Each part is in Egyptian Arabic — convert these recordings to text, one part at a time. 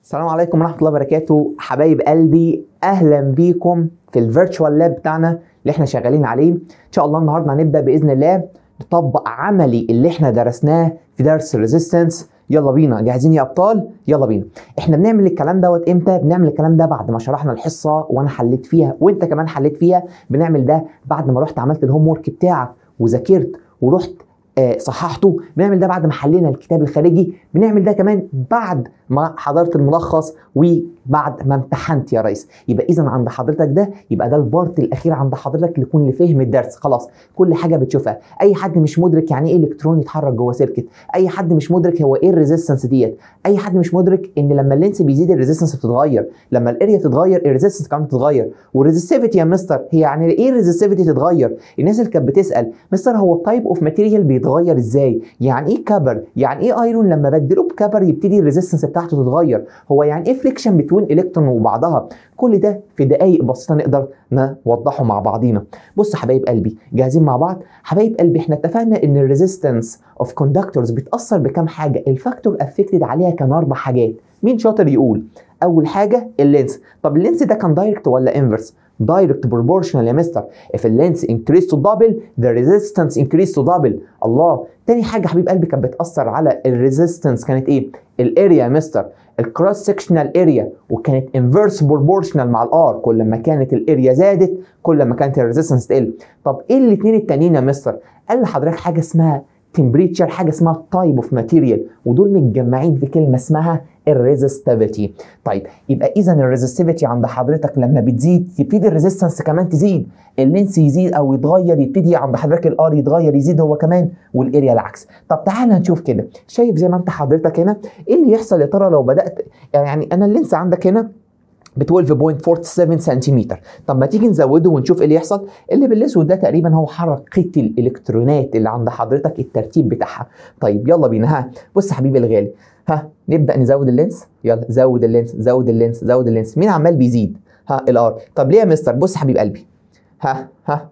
السلام عليكم ورحمة الله وبركاته حبايب قلبي أهلا بيكم في الفيرتشوال لاب بتاعنا اللي احنا شغالين عليه إن شاء الله النهاردة هنبدأ بإذن الله نطبق عملي اللي احنا درسناه في درس الريزيستنس يلا بينا جاهزين يا ابطال يلا بينا احنا بنعمل الكلام دوت امتى بنعمل الكلام ده بعد ما شرحنا الحصه وانا حليت فيها وانت كمان حليت فيها بنعمل ده بعد ما رحت عملت الهوم ورك بتاعك وذاكرت ورحت آه، صححته بنعمل ده بعد ما حلينا الكتاب الخارجي بنعمل ده كمان بعد ما حضرت الملخص وبعد ما امتحنت يا ريس يبقى اذا عند حضرتك ده يبقى ده البارت الاخير عند حضرتك اللي يكون لفهم الدرس خلاص كل حاجه بتشوفها اي حد مش مدرك يعني ايه الكترون يتحرك جوه سيركت اي حد مش مدرك هو ايه الريزيستنس ديت اي حد مش مدرك ان لما اللينس بيزيد الريزيستنس بتتغير لما الاريا تتغير الريزيستنس كمان بتتغير والريزستيفيتي يا مستر هي يعني ايه الريزستيفيتي تتغير الناس اللي كانت بتسال مستر هو التايب اوف ماتيريال بيتغير ازاي يعني ايه كبر يعني ايه ايرون لما بدله بكبر يبتدي الريزيستنس بتاعته تتغير هو يعني ايه فريكشن بتوين الكترون وبعضها كل ده في دقائق بسيطه نقدر نوضحه مع بعضينا بص حبايب قلبي جاهزين مع بعض حبايب قلبي احنا اتفقنا ان الريزيستنس اوف كوندكتورز بتاثر بكام حاجه الفاكتور افكتد عليها كان اربع حاجات مين شاطر يقول اول حاجه اللينس طب اللينس ده كان دايركت ولا انفرس direct proportional يا مستر if the length increase to double the resistance increase to double الله تاني حاجه حبيب قلبي كانت بتاثر على الريزيستنس كانت ايه الاريا يا مستر الكروس سكشنال اريا وكانت انفيرس بروبورشنال مع الار كل ما كانت الاريا زادت كل ما كانت الريزيستنس تقل طب ايه الاثنين التانيين يا مستر قال لحضرتك حاجه اسمها تمبريتشر حاجه اسمها تايب اوف ماتيريال ودول متجمعين في كلمه اسمها الريزستيفيتي طيب يبقى اذا الريزستيفيتي عند حضرتك لما بتزيد يبتدي الريزيستنس كمان تزيد اللينس يزيد او يتغير يبتدي عند حضرتك الار يتغير يزيد هو كمان والاريا العكس طب تعالى نشوف كده شايف زي ما انت حضرتك هنا ايه اللي يحصل يا ترى لو بدات يعني انا اللينس عندك هنا ب 12.47 سنتيمتر طب ما تيجي نزوده ونشوف ايه اللي يحصل اللي بالاسود ده تقريبا هو حركه الالكترونات اللي عند حضرتك الترتيب بتاعها طيب يلا بينا ها بص حبيبي الغالي ها نبدا نزود اللينس يلا زود اللينس زود اللينس زود اللينس مين عمال بيزيد ها الار طب ليه يا مستر بص حبيب قلبي ها ها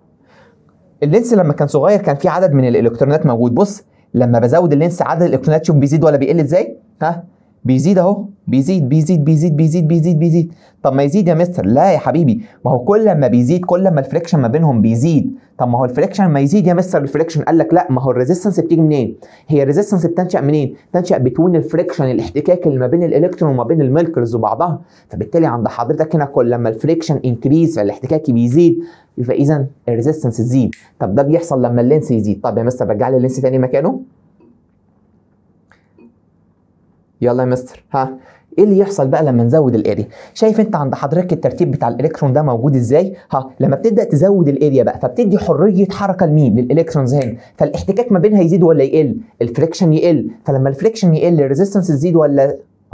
اللينس لما كان صغير كان في عدد من الالكترونات موجود بص لما بزود اللينس عدد الالكترونات شوف بيزيد ولا بيقل ازاي ها بيزيد اهو بيزيد بيزيد بيزيد بيزيد بيزيد بيزيد طب ما يزيد يا مستر لا يا حبيبي ما هو كل ما بيزيد كل ما الفريكشن ما بينهم بيزيد طب ما هو الفريكشن ما يزيد يا مستر الفريكشن قال لك لا ما هو الريزيستنس بتيجي منين هي الريزيستنس بتنشا منين تنشا بتوين الفريكشن الاحتكاك اللي ما بين الالكترون وما بين الميلكرز وبعضها فبالتالي عند حضرتك هنا كل لما الفريكشن انكريز فالاحتكاك بيزيد يبقى اذا الريزيستنس تزيد طب ده بيحصل لما اللينس يزيد طب يا مستر رجع لي اللينس تاني مكانه يلا يا مستر ها ايه اللي يحصل بقى لما نزود الاريا شايف انت عند حضرتك الترتيب بتاع الالكترون ده موجود ازاي ها لما بتبدا تزود الاريا بقى فبتدي حريه حركه لمين للالكترونز هنا فالاحتكاك ما بينها يزيد ولا يقل الفريكشن يقل فلما الفريكشن يقل الريزيستنس تزيد ولا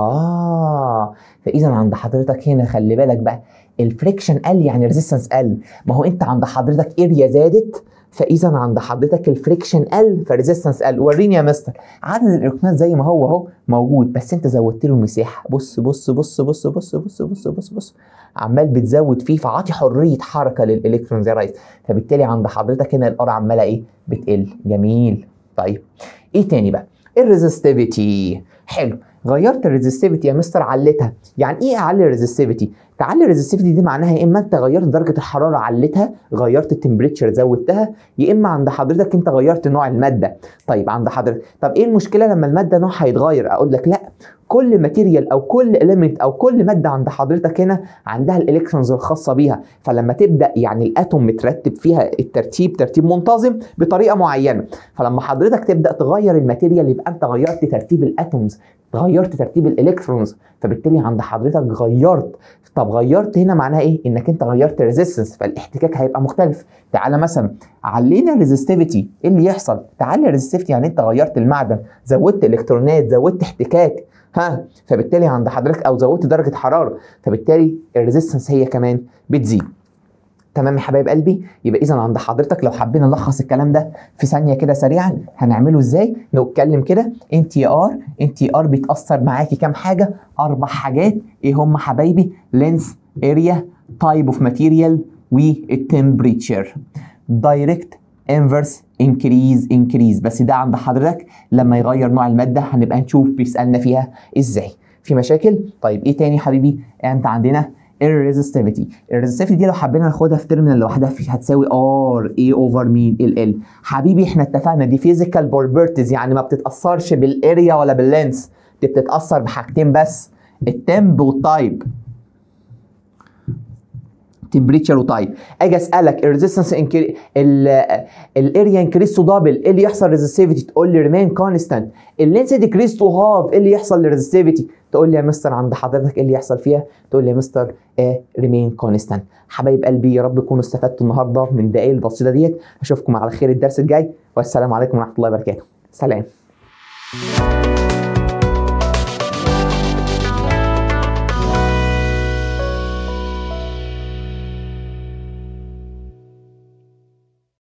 اه فاذا عند حضرتك هنا خلي بالك بقى الفريكشن قل يعني الريزيستنس قل ما هو انت عند حضرتك اريا زادت فاذا عند حضرتك الفريكشن قل فالريزيستنس قل وريني يا مستر عدد الالكترونات زي ما هو اهو موجود بس انت زودت له المساحه بص بص بص بص بص بص بص بص بص عمال بتزود فيه فعاطي حريه حركه للالكترونز يا ريس فبالتالي عند حضرتك هنا الار عماله ايه بتقل جميل طيب ايه تاني بقى الريزستيفيتي حلو غيرت الريزستيفيتي يا مستر علتها يعني ايه اعلي الريزستيفيتي تعلي الريزستيفيتي دي معناها يا اما انت غيرت درجه الحراره علتها غيرت التمبريتشر زودتها يا اما عند حضرتك انت غيرت نوع الماده طيب عند حضرتك طب ايه المشكله لما الماده نوعها يتغير اقول لك لا كل ماتيريال او كل اليمنت او كل ماده عند حضرتك هنا عندها الالكترونز الخاصه بيها فلما تبدا يعني الاتوم مترتب فيها الترتيب ترتيب منتظم بطريقه معينه فلما حضرتك تبدا تغير الماتيريال يبقى انت غيرت ترتيب الاتومز غيرت ترتيب الالكترونز فبالتالي عند حضرتك غيرت طب غيرت هنا معناها ايه انك انت غيرت ريزيستنس فالاحتكاك هيبقى مختلف تعالى مثلا علينا ريزستيفيتي ايه اللي يحصل تعالى ريزستيفيتي يعني انت غيرت المعدن زودت الكترونات زودت احتكاك ها فبالتالي عند حضرتك او زودت درجه حراره فبالتالي الريزيستنس هي كمان بتزيد تمام يا حبايب قلبي يبقى اذا عند حضرتك لو حبينا نلخص الكلام ده في ثانيه كده سريعا هنعمله ازاي نتكلم كده ان تي ار ان تي ار بيتاثر معاكي كام حاجه اربع حاجات ايه هم حبايبي لينس اريا تايب اوف ماتيريال والتمبريتشر دايركت انفرس انكريز انكريز بس ده عند حضرتك لما يغير نوع الماده هنبقى نشوف بيسالنا فيها ازاي في مشاكل طيب ايه تاني حبيبي انت عندنا الريزستيفيتي الريزستيفيتي دي لو حبينا ناخدها في تيرمينال لوحدها في هتساوي ار اي اوفر مين ال ال حبيبي احنا اتفقنا دي فيزيكال بروبرتيز يعني ما بتتاثرش بالاريا ولا باللينس دي بتتاثر بحاجتين بس التمب والتايب تمبريتشر وتايب اجي اسالك الريزيستنس الاريا انكريس تو دبل ايه اللي يحصل ريزستيفيتي تقول لي ريمين كونستانت اللينس ديكريس تو هاف ايه اللي يحصل للريزستيفيتي تقول لي يا مستر عند حضرتك ايه اللي يحصل فيها تقول لي يا مستر ايه ريمين كونستانت حبايب قلبي يا رب تكونوا استفدتوا النهارده من الدقائق البسيطه ديت اشوفكم على خير الدرس الجاي والسلام عليكم ورحمه الله وبركاته سلام